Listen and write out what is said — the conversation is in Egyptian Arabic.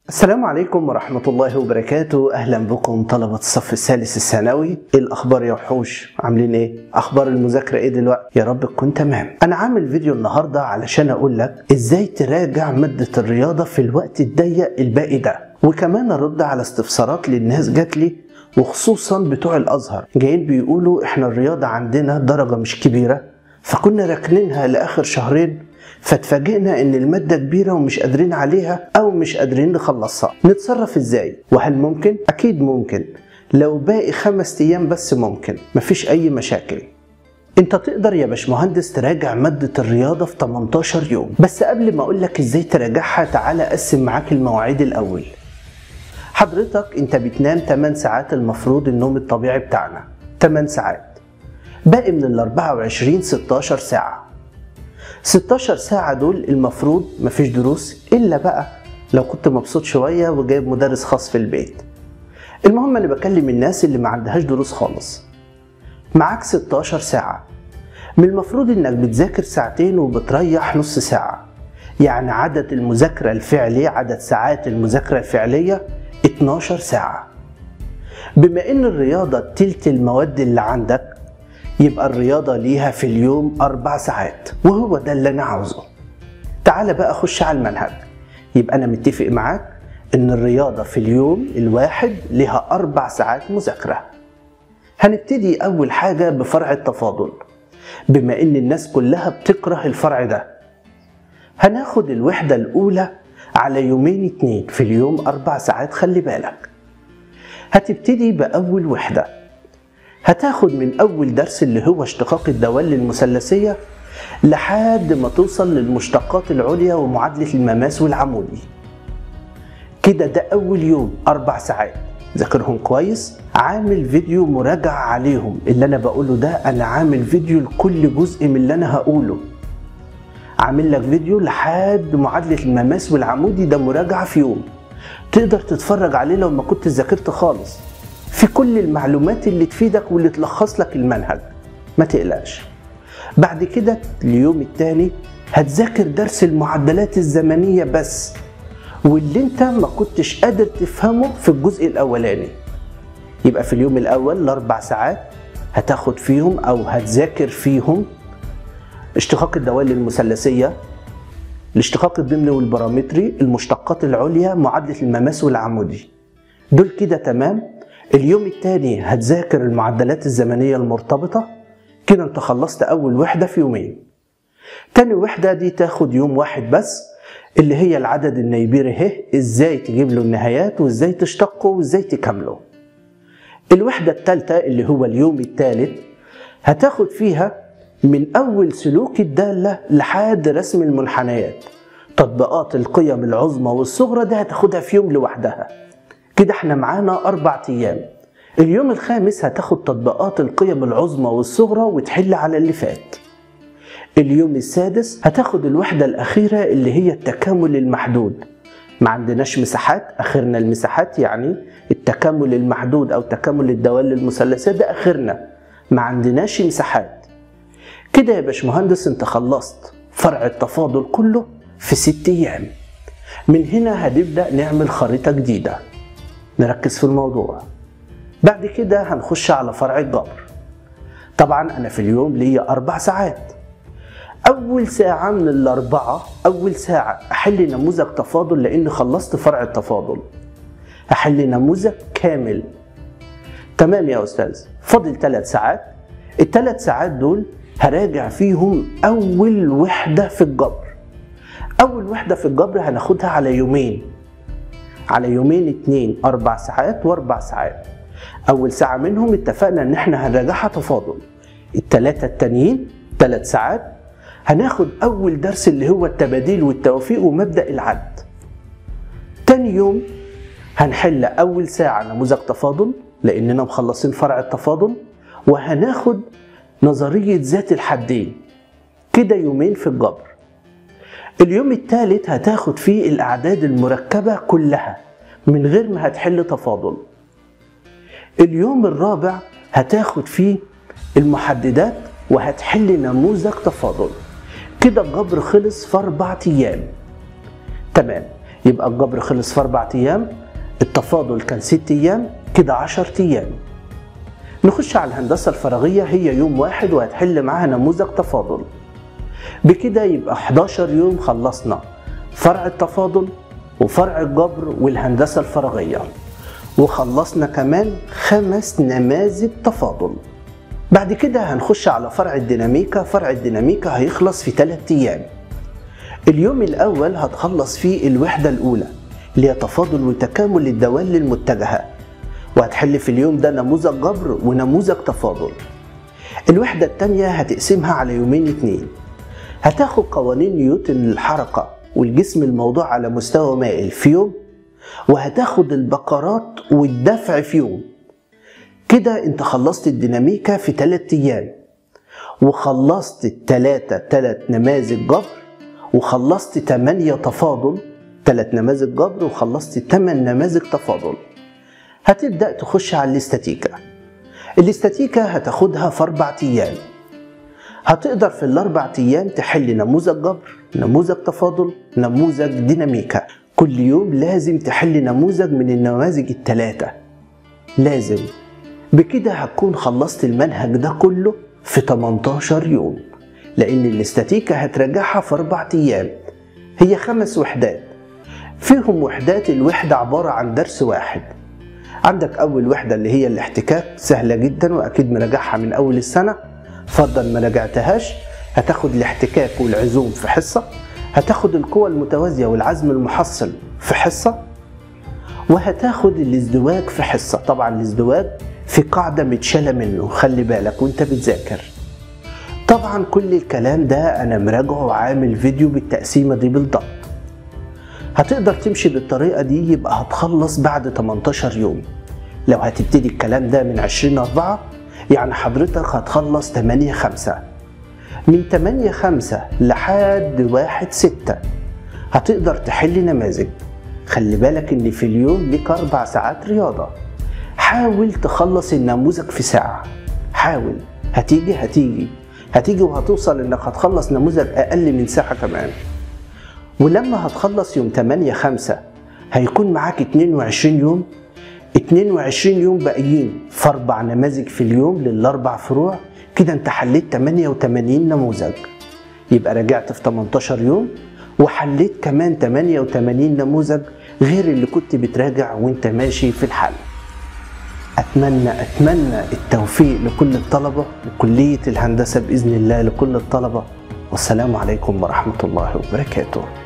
السلام عليكم ورحمة الله وبركاته أهلا بكم طلبة الصف الثالث الثانوي إيه الأخبار يا وحوش عاملين إيه؟ أخبار المذاكرة إيه دلوقتي؟ يا رب تكون تمام أنا عامل فيديو النهاردة علشان أقول لك إزاي تراجع مادة الرياضة في الوقت الضيق الباقي ده وكمان أرد على استفسارات للناس جات لي وخصوصا بتوع الأزهر جايين بيقولوا إحنا الرياضة عندنا درجة مش كبيرة فكنا راكنينها لآخر شهرين فاتفاجئنا ان المادة كبيرة ومش قادرين عليها او مش قادرين نخلصها نتصرف ازاي وهل ممكن اكيد ممكن لو باقي خمس ايام بس ممكن مفيش اي مشاكل انت تقدر يا باشمهندس تراجع مادة الرياضة في 18 يوم بس قبل ما اقولك ازاي تراجعها تعالى اقسم معاك المواعيد الاول حضرتك انت بتنام 8 ساعات المفروض النوم الطبيعي بتاعنا 8 ساعات باقي من ال 24 16 ساعة 16 ساعة دول المفروض مفيش دروس إلا بقى لو كنت مبسوط شوية وجايب مدرس خاص في البيت المهم أنا بكلم الناس اللي ما عندهاش دروس خالص معاك 16 ساعة من المفروض إنك بتذاكر ساعتين وبتريح نص ساعة يعني عدد المذاكرة الفعلي عدد ساعات المذاكرة الفعلية 12 ساعة بما إن الرياضة تلت المواد اللي عندك يبقى الرياضة ليها في اليوم أربع ساعات وهو ده اللي أنا عاوزه تعال بقى أخش على المنهج يبقى أنا متفق معاك إن الرياضة في اليوم الواحد لها أربع ساعات مذاكرة هنبتدي أول حاجة بفرع التفاضل بما إن الناس كلها بتكره الفرع ده هناخد الوحدة الأولى على يومين اتنين في اليوم أربع ساعات خلي بالك هتبتدي بأول وحدة هتاخد من أول درس اللي هو اشتقاق الدوال المثلثية لحد ما توصل للمشتقات العليا ومعادلة المماس والعمودي كده ده أول يوم أربع ساعات ذاكرهم كويس عامل فيديو مراجعة عليهم اللي أنا بقوله ده أنا عامل فيديو لكل جزء من اللي أنا هقوله عامل لك فيديو لحد معادلة المماس والعمودي ده مراجعة في يوم تقدر تتفرج عليه لو ما كنت ذاكرت خالص في كل المعلومات اللي تفيدك واللي تلخص لك المنهج ما تقلقش بعد كده اليوم التاني هتذاكر درس المعدلات الزمنية بس واللي انت ما كنتش قادر تفهمه في الجزء الاولاني يبقى في اليوم الاول الاربع ساعات هتاخد فيهم او هتذاكر فيهم اشتقاق الدوال المثلثية الاشتقاق الضمني والبارامتري المشتقات العليا معادلة المماس والعمودي دول كده تمام اليوم التاني هتذاكر المعدلات الزمنية المرتبطة كده انت خلصت أول وحدة في يومين تاني وحدة دي تاخد يوم واحد بس اللي هي العدد النيبيري اهي ازاي تجيب له النهايات وازاي تشتقه وازاي تكمله الوحدة التالتة اللي هو اليوم التالت هتاخد فيها من أول سلوك الدالة لحد رسم المنحنيات تطبيقات القيم العظمى والصغرى دي هتاخدها في يوم لوحدها كده احنا معانا أربع أيام اليوم الخامس هتاخد تطبيقات القيم العظمى والصغرى وتحل على اللي فات اليوم السادس هتاخد الوحدة الأخيرة اللي هي التكامل المحدود ما عندناش مساحات آخرنا المساحات يعني التكامل المحدود أو تكامل الدوال المثلثات ده آخرنا ما عندناش مساحات كده يا باشمهندس انت خلصت فرع التفاضل كله في ست أيام من هنا هنبدأ نعمل خريطة جديدة نركز في الموضوع بعد كده هنخش على فرع الجبر طبعا انا في اليوم ليا اربع ساعات اول ساعة من الاربعة اول ساعة احل نموذج تفاضل لان خلصت فرع التفاضل احل نموذج كامل تمام يا استاذ فاضل ثلاث ساعات الثلاث ساعات دول هراجع فيهم اول وحدة في الجبر اول وحدة في الجبر هناخدها على يومين على يومين اتنين اربع ساعات واربع ساعات اول ساعة منهم اتفقنا ان احنا هنراجعها تفاضل التلاتة التانيين تلات ساعات هناخد اول درس اللي هو التباديل والتوفيق ومبدأ العد تاني يوم هنحل اول ساعة نموذج تفاضل لاننا مخلصين فرع التفاضل وهناخد نظرية ذات الحدين كده يومين في الجبر اليوم الثالث هتاخد فيه الأعداد المركبة كلها من غير ما هتحل تفاضل اليوم الرابع هتاخد فيه المحددات وهتحل نموذج تفاضل كده الجبر خلص في أربع أيام تمام يبقى الجبر خلص في أربع أيام التفاضل كان ست أيام كده عشر أيام نخش على الهندسة الفراغية هي يوم واحد وهتحل معاها نموذج تفاضل بكده يبقى 11 يوم خلصنا فرع التفاضل وفرع الجبر والهندسة الفراغية وخلصنا كمان خمس نماذج تفاضل بعد كده هنخش على فرع الديناميكا فرع الديناميكا هيخلص في 3 أيام اليوم الأول هتخلص فيه الوحدة الأولى اللي هي تفاضل وتكامل الدوال للمتجهة وهتحل في اليوم ده نموذج جبر ونموذج تفاضل الوحدة التانية هتقسمها على يومين اتنين هتاخد قوانين نيوتن للحركة والجسم الموضوع على مستوى مائل في يوم وهتاخد البقرات والدفع في يوم كده انت خلصت الديناميكا في 3 ايام وخلصت التلاتة تلات نماذج جبر وخلصت 8 تفاضل تلات نماذج جبر وخلصت 8 نماذج تفاضل هتبدأ تخش على الاستاتيكا الاستاتيكا هتاخدها في أربع أيام هتقدر في الأربع أيام تحل نموذج جبر نموذج تفاضل نموذج ديناميكا كل يوم لازم تحل نموذج من النماذج التلاتة لازم بكده هتكون خلصت المنهج ده كله في 18 يوم لأن الاستاتيكا هتراجعها في أربع أيام هي خمس وحدات فيهم وحدات الوحدة عبارة عن درس واحد عندك أول وحدة اللي هي الاحتكاك سهلة جدا وأكيد مراجعها من أول السنة فرضا ما راجعتهاش هتاخد الاحتكاك والعزوم في حصة هتاخد القوى المتوازية والعزم المحصل في حصة وهتاخد الازدواج في حصة طبعا الازدواج في قاعدة متشالة منه خلي بالك وانت بتذاكر طبعا كل الكلام ده انا مراجعه وعامل فيديو بالتقسيمة دي بالضبط هتقدر تمشي بالطريقة دي يبقى هتخلص بعد 18 يوم لو هتبتدي الكلام ده من 20 4 يعني حضرتك هتخلص 8 5 من 8 5 لحد 1 6 هتقدر تحل نماذج خلي بالك ان في اليوم ليك اربع ساعات رياضة حاول تخلص النموذج في ساعة حاول هتيجي هتيجي هتيجي وهتوصل انك هتخلص نموذج اقل من ساعة كمان ولما هتخلص يوم 8 5 هيكون معاك 22 يوم 22 يوم باقيين في اربع نماذج في اليوم للاربع فروع كده انت حليت 88 نموذج يبقى رجعت في 18 يوم وحليت كمان 88 نموذج غير اللي كنت بتراجع وانت ماشي في الحل اتمنى اتمنى التوفيق لكل الطلبه لكليه الهندسه باذن الله لكل الطلبه والسلام عليكم ورحمه الله وبركاته